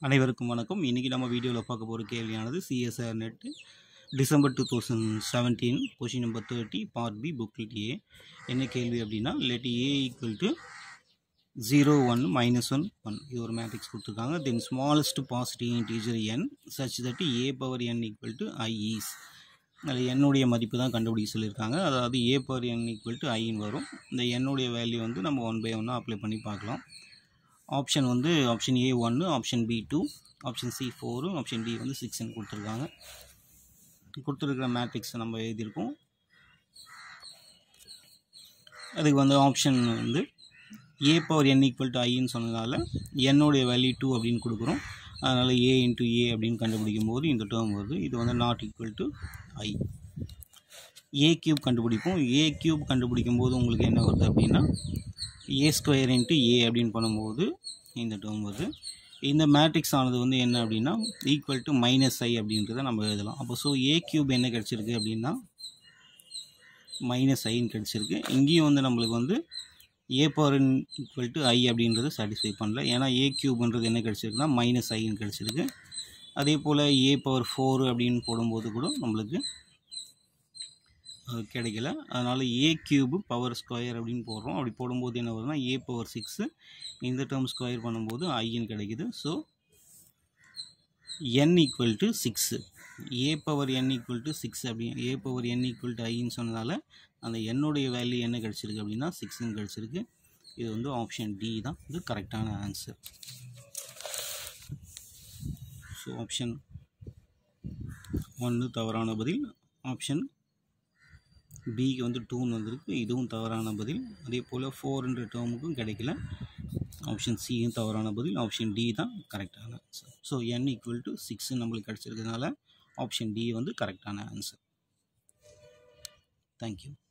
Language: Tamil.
அனைவருக்கும் வணக்கம் இன்றைக்கி நம்ம வீடியோவில் பார்க்க போகிற கேள்வியானது CSR NET December two thousand seventeen question number thirty part B booklet A என்ன கேள்வி அப்படின்னா let A equal to zero one minus one one இது ஒரு மேட்ரிக்ஸ் கொடுத்துருக்காங்க then smallest positive integer n such that A power n equal to I is அதில் என்னுடைய மதிப்பு தான் கண்டுபிடிக்க சொல்லியிருக்காங்க அதாவது A power n equal to ஐன்னு வரும் இந்த என்னுடைய வேல்யூ வந்து நம்ம ஒன் பை ஒன்னாக அப்ளை பண்ணி பார்க்கலாம் ஆப்ஷன் வந்து ஆப்ஷன் ஏ ஒன்று option B two option C four option D வந்து சிக்ஸ்ன்னு கொடுத்துருக்காங்க கொடுத்துருக்கிற மேட்ரிக்ஸ் நம்ம எழுதியிருக்கோம் அதுக்கு வந்து ஆப்ஷன் வந்து A power n equal to ஐன்னு சொன்னதால என்னுடைய வேல்யூ டூ அப்படின்னு கொடுக்குறோம் அதனால் ஏ இன்ட்டு ஏ அப்படின்னு கண்டுபிடிக்கும் போது இந்த டேர்ம் வருது இது வந்து not equal to I A cube கண்டுபிடிப்போம் ஏ கியூப் கண்டுபிடிக்கும் போது உங்களுக்கு என்ன வருது அப்படின்னா ஏ ஸ்கொயர் இன்ட்டு ஏ அப்படின்னு பண்ணும்போது இந்த டேர்ம் வருது இந்த மேட்ரிக்ஸ் ஆனது வந்து என்ன அப்படின்னா ஈக்குவல் டு மைனஸ் ஐ அப்படின்றத நம்ம எழுதலாம் அப்போ ஸோ ஏ கியூப் என்ன கிடச்சிருக்கு அப்படின்னா மைனஸ் ஐன்னு கிடச்சிருக்கு இங்கேயும் வந்து நம்மளுக்கு வந்து A power equal to I அப்படின்றது சாட்டிஸ்ஃபை பண்ணல ஏன்னா ஏ கியூப்ன்றது என்ன கிடச்சிருக்குன்னா மைனஸ் ஐன்னு கிடச்சிருக்கு அதே போல் ஏ பவர் ஃபோர் அப்படின்னு போடும்போது கூட நம்மளுக்கு அது கிடைக்கல அதனால் ஏ கியூபு பவர் ஸ்கொயர் அப்படின்னு போடுறோம் அப்படி போடும்போது என்ன வருதுன்னா ஏ பவர் சிக்ஸு இந்த டேர்ம் ஸ்கொயர் பண்ணும்போது ஐன்னு கிடைக்குது so n equal to six A power n equal to six அப்படி A power n equal to ஐன்னு சொன்னதால் அந்த என்னுடைய வேல்யூ என்ன கிடச்சிருக்கு அப்படின்னா சிக்ஸ்ன்னு கிடச்சிருக்கு இது வந்து ஆப்ஷன் டி தான் இது கரெக்டான ஆன்சர் ஸோ ஆப்ஷன் ஒன்று தவறான பதில் ஆப்ஷன் பிக்கு வந்து டூன்னு வந்திருக்கு இதுவும் தவறான பதில் அதே போல் ஃபோர்ன்ற டேர்முக்கும் கிடைக்கல ஆப்ஷன் சியும் தவறான பதில் ஆப்ஷன் டி தான் கரெக்டான answer so n equal to six நம்மளுக்கு கிடச்சிருக்கிறதுனால ஆப்ஷன் டி வந்து கரெக்டான ஆன்சர் தேங்க்யூ